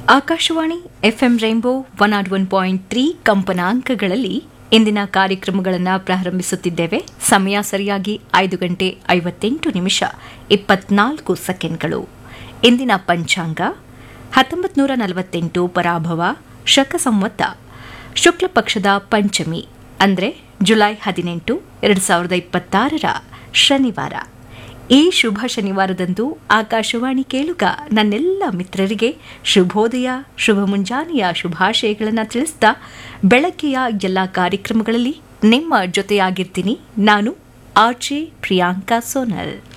Akashvani FM rainbow one nought one point three ಕಂಪನಾಂಕಗಳಲ್ಲಿ ಇಂದಿನ ಕಾರ್ಯಕ್ರಮಗಳನ್ನು ಪ್ರಾರಂಭಿಸುತ್ತಿದ್ದೇವೆ ಸಮಯ ಸರಿಯಾಗಿ ಐದು ಗಂಟೆ ಐವತ್ತೆಂಟು ನಿಮಿಷ ಇಪ್ಪತ್ನಾಲ್ಕು ಸೆಕೆಂಡ್ಗಳು ಇಂದಿನ ಪಂಚಾಂಗ ಹತ್ತೊಂಬತ್ತು ನೂರ ನಲವತ್ತೆಂಟು ಪರಾಭವ ಶಕ ಸಂವತ್ತ ಶುಕ್ಲ ಪಕ್ಷದ ಪಂಚಮಿ ಅಂದರೆ ಜುಲೈ ಹದಿನೆಂಟು ಎರಡು ಸಾವಿರದ ಇಪ್ಪತ್ತಾರರ ಶನಿವಾರ ಈ ಶುಭ ಶನಿವಾರದಂದು ಆಕಾಶವಾಣಿ ಕೇಳುಗ ನನ್ನೆಲ್ಲ ಮಿತ್ರರಿಗೆ ಶುಭೋದಯ ಶುಭ ಮುಂಜಾನೆಯ ಶುಭಾಶಯಗಳನ್ನು ತಿಳಿಸ್ತಾ ಬೆಳಗ್ಗೆಯ ಎಲ್ಲ ಕಾರ್ಯಕ್ರಮಗಳಲ್ಲಿ ನಿಮ್ಮ ಜೊತೆಯಾಗಿರ್ತೀನಿ ನಾನು ಆರ್ಜೆ ಪ್ರಿಯಾಂಕಾ ಸೋನಲ್